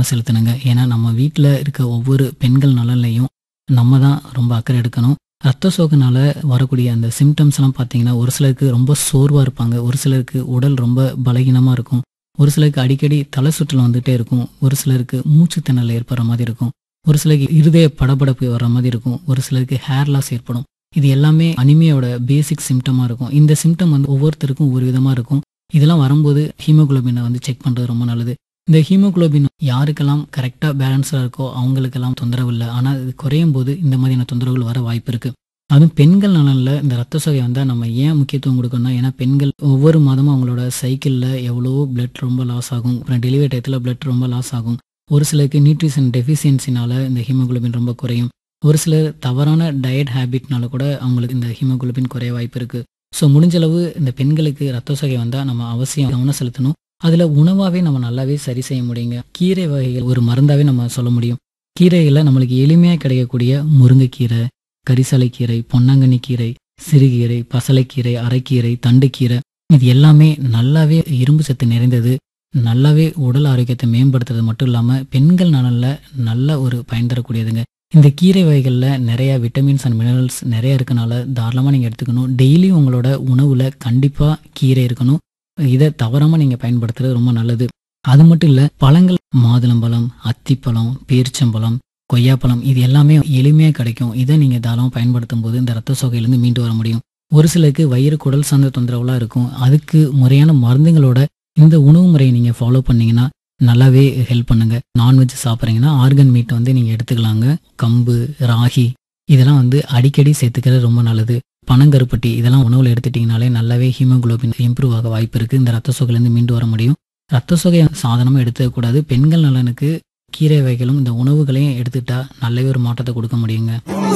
கவனம் செலுத்தணுங்க ஏன்னா நம்ம வீட்டில் இருக்க ஒவ்வொரு பெண்கள் நலன்லையும் நம்ம தான் ரொம்ப அக்கறை எடுக்கணும் ரத்த சோகனால வரக்கூடிய அந்த சிம்டம்ஸ் எல்லாம் பார்த்தீங்கன்னா ஒரு சிலருக்கு ரொம்ப சோர்வாக இருப்பாங்க ஒரு சிலருக்கு உடல் ரொம்ப பலகீனமாக இருக்கும் ஒரு சிலருக்கு அடிக்கடி தலை சுற்றல் வந்துட்டே இருக்கும் ஒரு சிலருக்கு மூச்சு திணறல் ஏற்படுற மாதிரி இருக்கும் ஒரு சிலருக்கு இருதய படபடப்பு வர்ற மாதிரி இருக்கும் ஒரு சிலருக்கு ஹேர் லாஸ் ஏற்படும் இது எல்லாமே அனிமியோட பேசிக் சிம்டமாக இருக்கும் இந்த சிம்டம் வந்து ஒவ்வொருத்தருக்கும் ஒவ்வொரு விதமாக இருக்கும் இதெல்லாம் வரும்போது ஹீமோகுளோபினை வந்து செக் பண்ணுறது ரொம்ப நல்லது இந்த ஹீமோகுளோபின் யாருக்கெல்லாம் கரெக்டாக பேலன்ஸாக இருக்கோ அவங்களுக்கெல்லாம் தொந்தரவு இல்லை ஆனால் இது குறையும் போது இந்த மாதிரியான தொந்தரவுகள் வர வாய்ப்பு இருக்குது அதுவும் பெண்கள் நலனில் இந்த ரத்த சோகை வந்தால் நம்ம ஏன் முக்கியத்துவம் கொடுக்கணும்னா ஏன்னா பெண்கள் ஒவ்வொரு மாதமும் அவங்களோட சைக்கிளில் எவ்வளோ பிளட் ரொம்ப லாஸ் ஆகும் அப்புறம் டெலிவரி டயத்தில் பிளட் ரொம்ப லாஸ் ஆகும் ஒரு சிலருக்கு நியூட்ரிஷன் டெஃபிஷியன்சினால இந்த ஹீமோகுளோபின் ரொம்ப குறையும் ஒரு சிலர் தவறான டயட் ஹேபிட்னால கூட அவங்களுக்கு இந்த ஹீமோகுளோபின் குறைய வாய்ப்பு இருக்குது ஸோ முடிஞ்சளவு இந்த பெண்களுக்கு ரத்த சோகை வந்தால் நம்ம அவசியம் கவனம் செலுத்தணும் அதில் உணவாகவே நம்ம நல்லாவே சரி செய்ய முடியுங்க கீரை வகைகள் ஒரு மருந்தாகவே நம்ம சொல்ல முடியும் கீரைகளில் நம்மளுக்கு எளிமையாக கிடைக்கக்கூடிய முருங்கைக்கீரை கரிசலைக்கீரை பொன்னாங்கண்ணி கீரை சிறுகீரை பசலைக்கீரை அரைக்கீரை தண்டுக்கீரை இது எல்லாமே நல்லாவே இரும்பு சத்து நிறைந்தது நல்லாவே உடல் ஆரோக்கியத்தை மேம்படுத்துறது மட்டும் இல்லாமல் பெண்கள் நலனில் நல்ல ஒரு பயன் தரக்கூடியதுங்க இந்த கீரை வகைகளில் நிறைய விட்டமின்ஸ் அண்ட் மினரல்ஸ் நிறைய இருக்கனால தாராளமாக நீங்கள் எடுத்துக்கணும் டெய்லி உங்களோட உணவில் கண்டிப்பாக கீரை இருக்கணும் இதை தவறாமல் நீங்கள் பயன்படுத்துறது ரொம்ப நல்லது அது மட்டும் இல்லை பழங்கள் மாதுளம்பழம் அத்திப்பழம் பேரிச்சம்பழம் கொய்யாப்பழம் இது எல்லாமே எளிமையாக கிடைக்கும் இதை நீங்கள் தாராளமாக பயன்படுத்தும் போது இந்த ரத்த சோகையிலேருந்து மீண்டு வர முடியும் ஒரு சிலருக்கு வயிறு குடல் சார்ந்த தொந்தரவுலாம் இருக்கும் அதுக்கு முறையான மருந்துகளோட இந்த உணவு முறையை நீங்கள் ஃபாலோ பண்ணீங்கன்னா நல்லாவே ஹெல்ப் பண்ணுங்க நான்வெஜ் சாப்பிட்றீங்கன்னா ஆர்கன் மீட் வந்து நீங்கள் எடுத்துக்கலாங்க கம்பு ராகி இதெல்லாம் வந்து அடிக்கடி சேர்த்துக்கிறது ரொம்ப நல்லது பனங்கருப்பட்டி இதெல்லாம் உணவில் எடுத்துட்டிங்கனாலே நல்லாவே ஹீமோகுளோபின் இம்ப்ரூவ் ஆக வாய்ப்பு இருக்குது இந்த ரத்த சோகையிலேருந்து மீண்டு வர முடியும் ரத்த சோகை சாதனமாக எடுத்துக்கக்கூடாது பெண்கள் நலனுக்கு கீரை வகைகளும் இந்த உணவுகளையும் எடுத்துட்டா நல்லாவே ஒரு மாற்றத்தை கொடுக்க முடியுங்க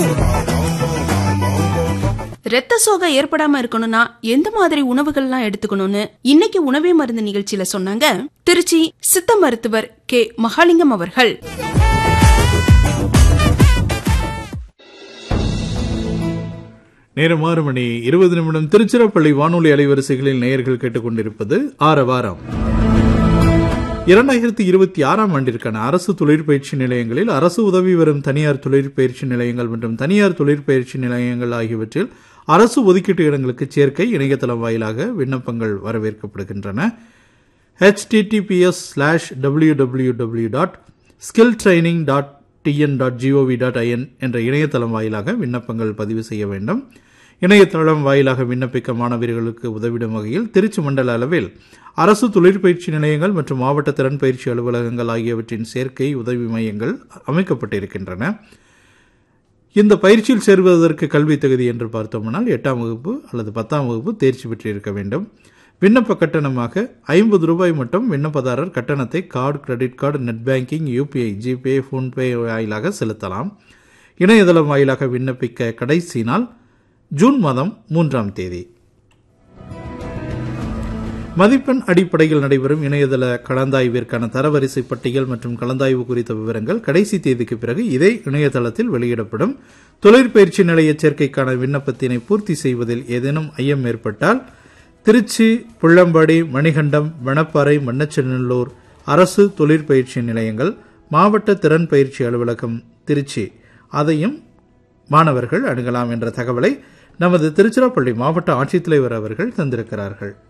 ரத்த சோகை ஏற்படாம இருக்கணும்னா எந்த மாதிரி உணவுகள்லாம் எடுத்துக்கணும்னு இன்னைக்கு உணவே மருந்து நிகழ்ச்சியில சொன்னாங்க திருச்சி சித்த மருத்துவர் கே மகாலிங்கம் அவர்கள் நேரம் ஆறு மணி இருபது நிமிடம் திருச்சிராப்பள்ளி வானொலி அலைவரிசைகளில் நேயர்கள் கேட்டுக்கொண்டிருப்பது ஆரவாரம் இரண்டாயிரத்தி இருபத்தி ஆறாம் ஆண்டிற்கான அரசு தொழிற்பயிற்சி நிலையங்களில் அரசு உதவி வரும் தனியார் தொழிற்பயிற்சி நிலையங்கள் மற்றும் தனியார் தொழிற்பயிற்சி நிலையங்கள் ஆகியவற்றில் அரசு ஒதுக்கீட்டு இடங்களுக்கு சேர்க்கை இணையதளம் வாயிலாக விண்ணப்பங்கள் வரவேற்கப்படுகின்றன https slash W W W dot skill training dot TN dot GOV dot IN என்ற இணையதளம் வாயிலாக விண்ணப்பங்கள் பதிவு செய்ய வேண்டும் இணையதளம் வாயிலாக விண்ணப்பிக்க மாணவர்களுக்கு உதவிடும் வகையில் திருச்சி மண்டல அளவில் அரசு தொழிற்பயிற்சி நிலையங்கள் மற்றும் மாவட்ட திறன் பயிற்சி அலுவலகங்கள் ஆகியவற்றின் சேர்க்கை உதவி மையங்கள் அமைக்கப்பட்டிருக்கின்றன இந்த பயிற்சியில் சேருவதற்கு கல்வி தகுதி என்று பார்த்தோம்னால் எட்டாம் வகுப்பு அல்லது பத்தாம் வகுப்பு தேர்ச்சி பெற்றிருக்க வேண்டும் விண்ணப்ப கட்டணமாக ஐம்பது ரூபாய் மட்டும் விண்ணப்பதாரர் கட்டணத்தை card credit card net banking UPI GPay PhonePe வாயிலாக செலுத்தலாம் இணையதளம் வாயிலாக விண்ணப்பிக்க கடைசி நாள் ஜூன் மாதம் மூன்றாம் தேதி மதிப்பெண் அடிப்படையில் நடைபெறும் இணையதள கலந்தாய்விற்கான தரவரிசை பட்டியல் மற்றும் கலந்தாய்வு குறித்த விவரங்கள் கடைசி தேதிக்கு பிறகு இதே இணையதளத்தில் வெளியிடப்படும் தொழிற்பயிற்சி நிலைய சேர்க்கைக்கான விண்ணப்பத்தினை பூர்த்தி செய்வதில் ஏதேனும் ஐயம் ஏற்பட்டால் திருச்சி புள்ளம்பாடி மணிகண்டம் வனப்பாறை மண்ணச்சநல்லூர் அரசு தொழிற்பயிற்சி நிலையங்கள் மாவட்ட திறன் பயிற்சி அலுவலகம் திருச்சி அதையும் மாணவர்கள் அணுகலாம் என்ற தகவலை நமது திருச்சிராப்பள்ளி மாவட்ட ஆட்சித்தலைவர் அவர்கள் தந்திருக்கிறார்கள்